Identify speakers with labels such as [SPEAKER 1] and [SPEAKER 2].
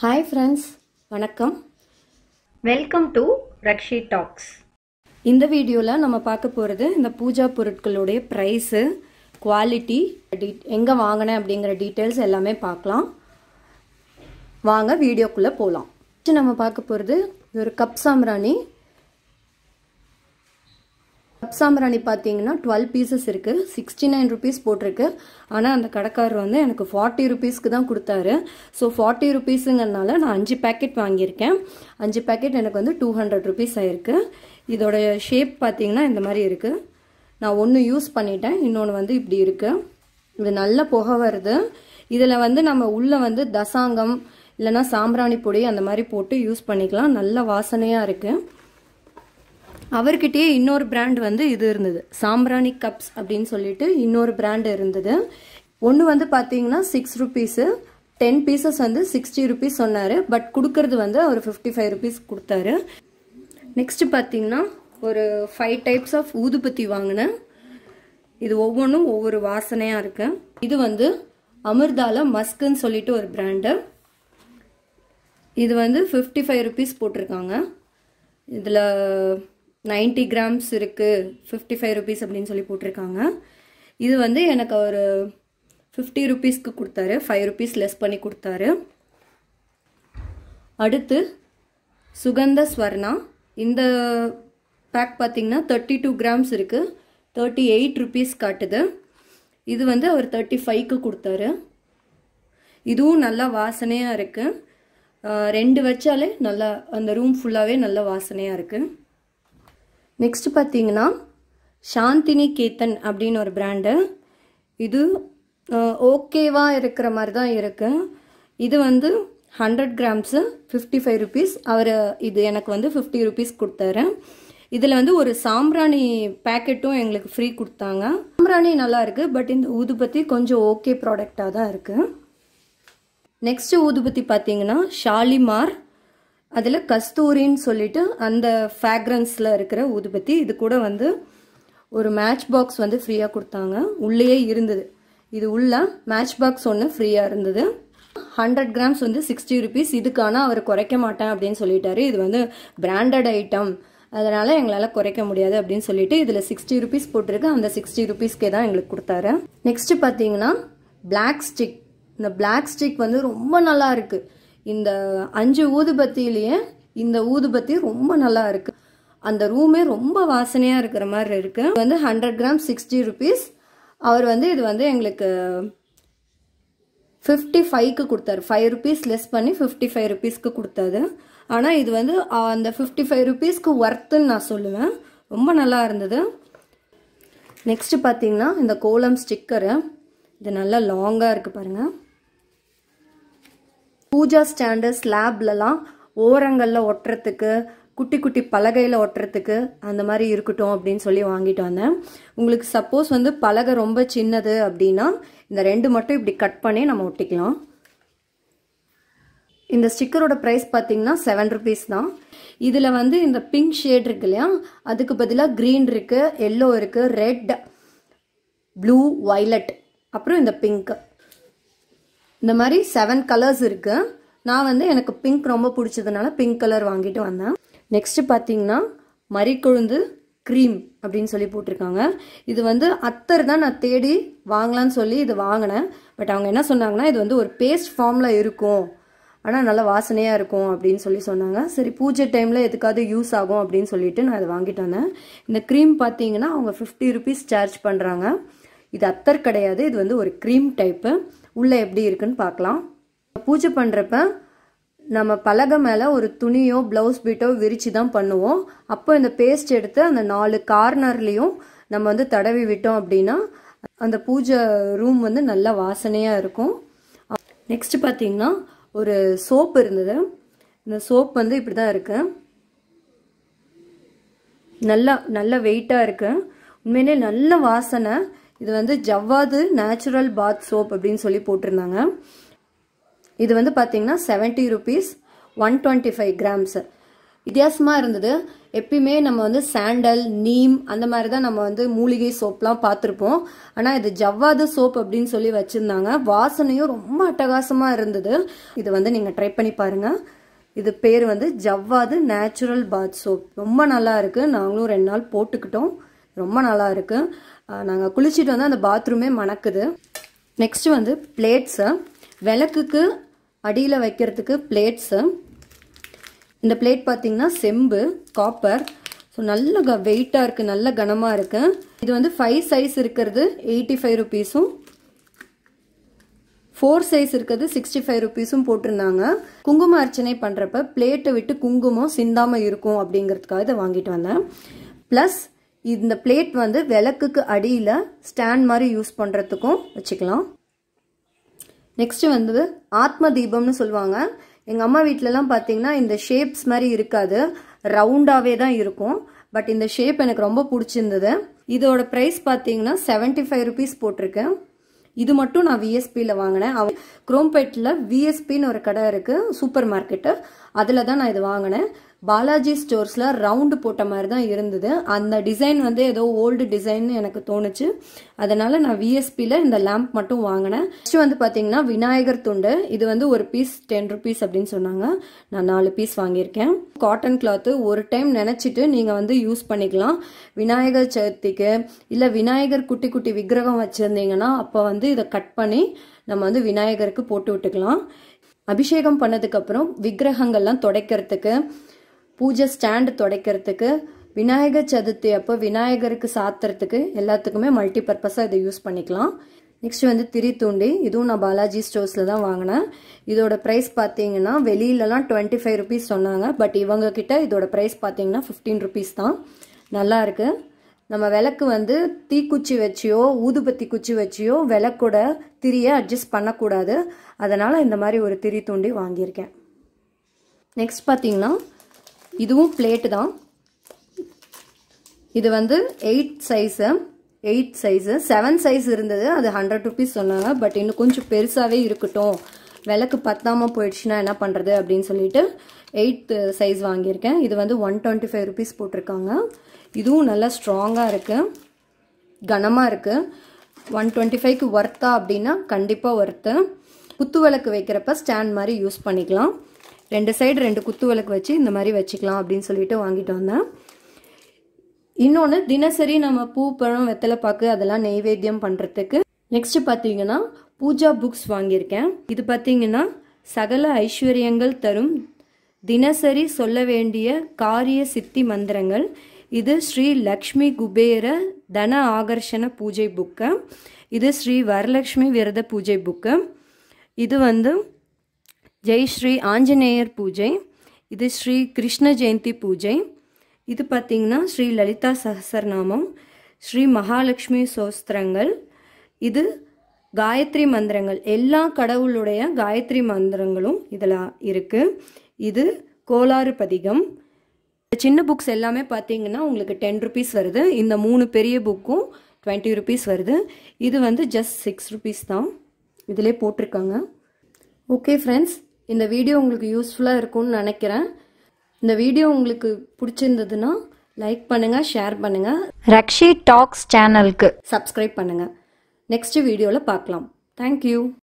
[SPEAKER 1] hi friends வணக்கம்
[SPEAKER 2] welcome to Rakshi talks
[SPEAKER 1] இந்த வீடியோவில் நம்ம பார்க்க போகிறது இந்த பூஜா பொருட்களுடைய ப்ரைஸு குவாலிட்டி டீ எங்கே வாங்கினேன் அப்படிங்கிற டீட்டெயில்ஸ் எல்லாமே பார்க்கலாம் வாங்க வீடியோக்குள்ளே போகலாம் நம்ம பார்க்க போகிறது இது ஒரு கப் சாம்பிராணி கப் சாம்பிராணி பார்த்தீங்கன்னா டுவெல் பீசஸ் இருக்குது சிக்ஸ்டி நைன் ருபீஸ் போட்டிருக்கு ஆனால் அந்த கடைக்காரர் வந்து எனக்கு ஃபார்ட்டி ருபீஸ்க்கு தான் கொடுத்தாரு ஸோ ஃபார்ட்டி ருபீஸுங்கிறதுனால நான் அஞ்சு பேக்கெட் வாங்கியிருக்கேன் அஞ்சு பேக்கெட் எனக்கு வந்து டூ ஹண்ட்ரட் ருபீஸ் ஆயிருக்கு இதோட ஷேப் பார்த்தீங்கன்னா இந்த மாதிரி இருக்குது நான் ஒன்று யூஸ் பண்ணிட்டேன் இன்னொன்று வந்து இப்படி இருக்குது இது நல்ல புகை வருது இதில் வந்து நம்ம உள்ளே வந்து தசாங்கம் இல்லைன்னா சாம்பிராணி பொடி அந்த மாதிரி போட்டு யூஸ் பண்ணிக்கலாம் நல்ல வாசனையாக இருக்குது அவர்கிட்டயே இன்னொரு பிராண்ட் வந்து இது இருந்தது சாம்பிராணி கப்ஸ் அப்படின்னு சொல்லிட்டு இன்னொரு பிராண்ட் இருந்தது ஒன்று வந்து பார்த்தீங்கன்னா சிக்ஸ் ருபீஸு டென் பீசஸ் வந்து சிக்ஸ்டி ருபீஸ் சொன்னார் பட் கொடுக்கறது வந்து அவர் ஃபிஃப்டி ஃபைவ் ருபீஸ் கொடுத்தாரு நெக்ஸ்ட் பார்த்தீங்கன்னா ஒரு ஃபைவ் டைப்ஸ் ஆஃப் ஊதுபத்தி வாங்கினேன் இது ஒவ்வொன்றும் ஒவ்வொரு வாசனையாக இருக்கு இது வந்து அமிர்தால மஸ்க்குன்னு சொல்லிட்டு ஒரு பிராண்டு இது வந்து ஃபிஃப்டி ஃபைவ் ருபீஸ் போட்டிருக்காங்க இதில் நைன்டி கிராம்ஸ் இருக்குது ஃபிஃப்டி ஃபைவ் ருபீஸ் அப்படின்னு சொல்லி போட்டிருக்காங்க இது வந்து எனக்கு ஒரு ஃபிஃப்டி ருபீஸ்க்கு கொடுத்தாரு ஃபைவ் ருபீஸ் லெஸ் பண்ணி கொடுத்தாரு அடுத்து சுகந்த ஸ்வர்ணா இந்த பேக் பார்த்தீங்கன்னா தேர்ட்டி டூ கிராம்ஸ் இருக்குது தேர்ட்டி எயிட் ருபீஸ் காட்டுது இது வந்து அவர் தேர்ட்டி ஃபைவ்க்கு கொடுத்தாரு இதுவும் நல்லா வாசனையாக இருக்குது ரெண்டு வச்சாலே நல்லா அந்த ரூம் ஃபுல்லாகவே நல்ல வாசனையாக இருக்குது நெக்ஸ்ட் பார்த்தீங்கன்னா சாந்தினி கேத்தன் அப்படின்னு ஒரு பிராண்டு இது ஓகேவா இருக்கிற மாதிரி தான் இருக்கு இது வந்து hundred grams fifty five rupees அவர் இது எனக்கு வந்து ஃபிஃப்டி ருபீஸ் கொடுத்தாரு இதில் வந்து ஒரு சாம்பிராணி பேக்கெட்டும் எங்களுக்கு ஃப்ரீ கொடுத்தாங்க சாம்பிராணி நல்லா இருக்கு பட் இந்த ஊதுபத்தி கொஞ்சம் ஓகே ப்ராடக்டாக தான் இருக்குது நெக்ஸ்ட் ஊதுபத்தி பார்த்தீங்கன்னா ஷாலிமார் அதில் கஸ்தூரின்னு சொல்லிட்டு அந்த ஃபேக்ரன்ஸில் இருக்கிற ஊதுபத்தி இது கூட வந்து ஒரு மேட்ச் பாக்ஸ் வந்து ஃப்ரீயாக கொடுத்தாங்க உள்ளேயே இருந்தது இது உள்ள மேட்ச் பாக்ஸ் ஒன்று ஃப்ரீயாக இருந்தது ஹண்ட்ரட் கிராம்ஸ் வந்து சிக்ஸ்டி ருபீஸ் இதுக்கான அவர் குறைக்க மாட்டேன் அப்படின்னு சொல்லிட்டாரு இது வந்து பிராண்டட் ஐட்டம் அதனால எங்களால் குறைக்க முடியாது அப்படின்னு சொல்லிட்டு இதில் சிக்ஸ்டி ருபீஸ் போட்டிருக்கு அந்த சிக்ஸ்டி ருபீஸ்க்கே தான் எங்களுக்கு கொடுத்தாரு நெக்ஸ்ட் பார்த்தீங்கன்னா பிளாக் ஸ்டிக் இந்த பிளாக் ஸ்டிக் வந்து ரொம்ப நல்லா இருக்கு இந்த அஞ்சு ஊதுபத்தியிலேயே இந்த ஊதுபத்தி ரொம்ப நல்லா இருக்கு அந்த ரூமே ரொம்ப வாசனையா இருக்கிற மாதிரி இருக்கு வந்து ஹண்ட்ரட் கிராம் சிக்ஸ்டி ருபீஸ் அவர் வந்து இது வந்து எங்களுக்கு ஃபிஃப்டி ஃபைவ்க்கு கொடுத்தாரு ஃபைவ் ருபீஸ் லெஸ் பண்ணி ஃபிஃப்டி ஃபைவ் ருபீஸ்க்கு கொடுத்தாரு ஆனால் இது வந்து அந்த ஃபிஃப்டி ஃபைவ் ருபீஸ்க்கு ஒர்த்துன்னு நான் சொல்லுவேன் ரொம்ப நல்லா இருந்தது நெக்ஸ்ட் பார்த்தீங்கன்னா இந்த கோலம் ஸ்டிக்கரு இது நல்லா லாங்காக இருக்குது பாருங்கள் பூஜா ஸ்டாண்டு ஸ்லாப்லலாம் ஓரங்களில் ஒட்டுறதுக்கு குட்டி குட்டி பலகையில் ஒட்டுறதுக்கு அந்த மாதிரி இருக்கட்டும் அப்படின்னு சொல்லி வாங்கிட்டு வந்தேன் உங்களுக்கு சப்போஸ் வந்து பலகை ரொம்ப சின்னது அப்படின்னா இந்த ரெண்டு மட்டும் இப்படி கட் பண்ணி நம்ம ஒட்டிக்கலாம் இந்த ஸ்டிக்கரோட ப்ரைஸ் பார்த்தீங்கன்னா செவன் ருபீஸ் தான் இதில் வந்து இந்த பிங்க் ஷேட் இருக்கு இல்லையா அதுக்கு பதிலாக க்ரீன் இருக்கு எல்லோ இருக்கு ரெட் ப்ளூ வைலட் அப்புறம் இந்த பிங்க் இந்த மாதிரி செவன் கலர்ஸ் இருக்கு நான் வந்து எனக்கு பிங்க் ரொம்ப பிடிச்சதுனால பிங்க் கலர் வாங்கிட்டு வந்தேன் நெக்ஸ்ட் பார்த்தீங்கன்னா மறிக்கொழுந்து க்ரீம் அப்படின்னு சொல்லி போட்டிருக்காங்க இது வந்து அத்தர் தான் நான் தேடி வாங்கலான்னு சொல்லி இது வாங்கினேன் பட் அவங்க என்ன சொன்னாங்கன்னா இது வந்து ஒரு பேஸ்ட் ஃபார்மில் இருக்கும் ஆனால் நல்லா வாசனையாக இருக்கும் அப்படின்னு சொல்லி சொன்னாங்க சரி பூஜை டைமில் எதுக்காவது யூஸ் ஆகும் அப்படின்னு சொல்லிட்டு நான் அதை வாங்கிட்டு வந்தேன் இந்த க்ரீம் பார்த்தீங்கன்னா அவங்க ஃபிஃப்டி ருபீஸ் சார்ஜ் பண்ணுறாங்க இது அத்தர் கிடையாது இது வந்து ஒரு க்ரீம் டைப்பு உள்ளே எப்படி இருக்குன்னு பார்க்கலாம் பூஜை பண்ணுறப்ப நம்ம பலகை மேலே ஒரு துணியோ ப்ளவுஸ் பீட்டோ விரிச்சு தான் பண்ணுவோம் அப்போ இந்த பேஸ்ட் எடுத்து அந்த நாலு கார்னர்லேயும் நம்ம வந்து தடவி விட்டோம் அப்படின்னா அந்த பூஜை ரூம் வந்து நல்லா வாசனையாக இருக்கும் நெக்ஸ்ட் பார்த்தீங்கன்னா ஒரு சோப் இருந்தது இந்த சோப் வந்து இப்படி தான் இருக்கு நல்லா நல்ல வெயிட்டாக இருக்கு உண்மையிலே நல்ல வாசனை இது வந்து ஜவ்வாது நேச்சுரல் பாத் சோப் அப்படின்னு சொல்லி போட்டிருந்தாங்க இது வந்து பார்த்தீங்கன்னா seventy rupees one twenty five grams வித்தியாசமாக இருந்தது எப்பயுமே நம்ம வந்து சாண்டல் நீம் அந்த மாதிரி தான் நம்ம வந்து மூலிகை சோப்லாம் பார்த்துருப்போம் ஆனால் இது ஜவ்வாது சோப் அப்படின்னு சொல்லி வச்சுருந்தாங்க வாசனையும் ரொம்ப அட்டகாசமாக இருந்தது இது வந்து நீங்கள் ட்ரை பண்ணி பாருங்கள் இது பேர் வந்து ஜவ்வாது நேச்சுரல் பாத் சோப் ரொம்ப நல்லா இருக்குது நாங்களும் ரெண்டு நாள் போட்டுக்கிட்டோம் ரொம்ப நல்லா இருக்கு நாங்கள் குளிச்சுட்டு வந்து அந்த பாத்ரூமே மணக்குது நெக்ஸ்ட் வந்து பிளேட்ஸு விளக்குக்கு அடியில் வைக்கிறதுக்கு பிளேட்ஸு இந்த பிளேட் பார்த்தீங்கன்னா செம்பு காப்பர் ஸோ நல்ல க வெயிட்டாக இருக்குது நல்ல கனமாக இருக்குது இது வந்து ஃபைவ் சைஸ் இருக்கிறது எயிட்டி ஃபைவ் ருபீஸும் ஃபோர் சைஸ் இருக்கிறது சிக்ஸ்டி ஃபைவ் ருபீஸும் போட்டிருந்தாங்க குங்கும அர்ச்சனை பண்ணுறப்ப பிளேட்டை விட்டு குங்குமம் சிந்தாமல் இருக்கும் அப்படிங்கிறதுக்காக இதை வாங்கிட்டு வந்தேன் ப்ளஸ் இந்த பிளேட் வந்து விளக்குக்கு அடியில் ஸ்டாண்ட் மாதிரி யூஸ் பண்ணுறதுக்கும் வச்சுக்கலாம் நெக்ஸ்ட் வந்து ஆத்ம தீபம்னு சொல்லுவாங்க எங்கள் அம்மா வீட்டிலலாம் பார்த்தீங்கன்னா இந்த ஷேப்ஸ் மாதிரி இருக்காது ரவுண்டாகவே தான் இருக்கும் பட் இந்த ஷேப் எனக்கு ரொம்ப பிடிச்சிருந்தது இதோட ப்ரைஸ் பார்த்தீங்கன்னா செவன்ட்டி ஃபைவ் ருபீஸ் போட்டிருக்கேன் இது மட்டும் நான் விஎஸ்பியில் வாங்கினேன் அவ குரோம்பேட்டில் விஎஸ்பின்னு ஒரு கடை இருக்குது சூப்பர் மார்க்கெட்டு அதில் தான் நான் இது வாங்கினேன் பாலாஜி ஸ்டோர்ஸில் ரவுண்டு போட்ட மாதிரி தான் இருந்தது அந்த டிசைன் வந்து ஏதோ ஓல்டு டிசைன் எனக்கு தோணுச்சு அதனால நான் விஎஸ்பியில் இந்த லேம்ப் மட்டும் வாங்கினேன் நெக்ஸ்ட் வந்து பார்த்தீங்கன்னா விநாயகர் துண்டு இது வந்து ஒரு பீஸ் டென் ருபீஸ் அப்படின்னு சொன்னாங்க நான் நாலு பீஸ் வாங்கியிருக்கேன் காட்டன் கிளாத்து ஒரு டைம் நினச்சிட்டு நீங்கள் வந்து யூஸ் பண்ணிக்கலாம் விநாயகர் சதுர்த்திக்கு இல்லை விநாயகர் குட்டி குட்டி விக்கிரகம் வச்சுருந்தீங்கன்னா அப்போ வந்து இதை கட் பண்ணி நம்ம வந்து விநாயகருக்கு போட்டு விட்டுக்கலாம் அபிஷேகம் பண்ணதுக்கப்புறம் விக்கிரகங்கள்லாம் துடைக்கிறதுக்கு பூஜை ஸ்டாண்டு துடைக்கிறதுக்கு விநாயகர் சதுர்த்தி அப்போ விநாயகருக்கு சாத்துறதுக்கு எல்லாத்துக்குமே மல்டி பர்பஸாக இதை யூஸ் பண்ணிக்கலாம் நெக்ஸ்ட் வந்து திரி தூண்டி இதுவும் நான் பாலாஜி ஸ்டோர்ஸில் தான் வாங்கினேன் இதோட ப்ரைஸ் பார்த்தீங்கன்னா வெளியிலலாம் டுவெண்ட்டி ஃபைவ் ருபீஸ் சொன்னாங்க பட் இவங்க கிட்ட இதோட ப்ரைஸ் பார்த்தீங்கன்னா ஃபிஃப்டீன் ருபீஸ் தான் நல்லா இருக்கு நம்ம விளக்கு வந்து தீக்குச்சி வச்சியோ ஊதுபத்தி குச்சி வச்சியோ விளக்கோட திரியை அட்ஜஸ்ட் பண்ணக்கூடாது அதனால் இந்த மாதிரி ஒரு திரி தூண்டி வாங்கியிருக்கேன் நெக்ஸ்ட் பார்த்தீங்கன்னா இதுவும் பிளேட்டு தான் இது வந்து eight size eight size seven size இருந்தது அது ஹண்ட்ரட் ருபீஸ் சொன்னாங்க பட் இன்னும் கொஞ்சம் பெருசாகவே இருக்கட்டும் விளக்கு பத்தாமல் போயிடுச்சுன்னா என்ன பண்ணுறது அப்படின்னு சொல்லிட்டு எயிட் சைஸ் வாங்கியிருக்கேன் இது வந்து ஒன் டுவெண்ட்டி ஃபைவ் ருபீஸ் போட்டிருக்காங்க இதுவும் நல்லா ஸ்ட்ராங்காக இருக்குது கனமாக இருக்குது ஒன் டுவெண்ட்டி ஃபைவ்க்கு ஒர்த்தா அப்படின்னா கண்டிப்பாக ஒர்த்து குத்து விளக்கு வைக்கிறப்ப ஸ்டாண்ட் மாதிரி யூஸ் பண்ணிக்கலாம் ரெண்டு சைடு ரெண்டு குத்து விளக்கு வச்சு இந்த மாதிரி வச்சுக்கலாம் அப்படின்னு சொல்லிட்டு வாங்கிட்டு வந்தேன் இன்னொன்று தினசரி நம்ம பூ பழம் வெத்தலை பாக்கு அதெல்லாம் நெய்வேத்தியம் பண்ணுறதுக்கு நெக்ஸ்ட் பார்த்தீங்கன்னா பூஜா புக்ஸ் வாங்கியிருக்கேன் இது பார்த்தீங்கன்னா சகல ஐஸ்வர்யங்கள் தரும் தினசரி சொல்ல வேண்டிய காரிய சித்தி மந்திரங்கள் இது ஸ்ரீ லக்ஷ்மி குபேர தன ஆகர்ஷண பூஜை புக்கு இது ஸ்ரீ வரலக்ஷ்மி விரத பூஜை புக்கு இது வந்து ஜெய் ஸ்ரீ ஆஞ்சநேயர் பூஜை இது ஸ்ரீ கிருஷ்ண ஜெயந்தி பூஜை இது பார்த்தீங்கன்னா ஸ்ரீ லலிதா சஹசரநாமம் ஸ்ரீ மகாலட்சுமி சோஸ்திரங்கள் இது காயத்ரி மந்திரங்கள் எல்லா கடவுளுடைய காயத்ரி மந்திரங்களும் இதில் இருக்குது இது கோளாறு பதிகம் சின்ன புக்ஸ் எல்லாமே பார்த்தீங்கன்னா உங்களுக்கு டென் ருபீஸ் வருது இந்த மூணு பெரிய புக்கும் டுவெண்ட்டி ருபீஸ் வருது இது வந்து ஜஸ்ட் சிக்ஸ் ருபீஸ் தான் இதிலே போட்டிருக்காங்க ஓகே ஃப்ரெண்ட்ஸ் இந்த வீடியோ உங்களுக்கு யூஸ்ஃபுல்லாக இருக்கும்னு நினைக்கிறேன் இந்த வீடியோ உங்களுக்கு பிடிச்சிருந்ததுன்னா லைக் பண்ணுங்கள் ஷேர் பண்ணுங்கள்
[SPEAKER 2] ரக்ஷி டாக்ஸ் சேனலுக்கு
[SPEAKER 1] சப்ஸ்கிரைப் பண்ணுங்கள் நெக்ஸ்ட் வீடியோவில் பார்க்கலாம் தேங்க்யூ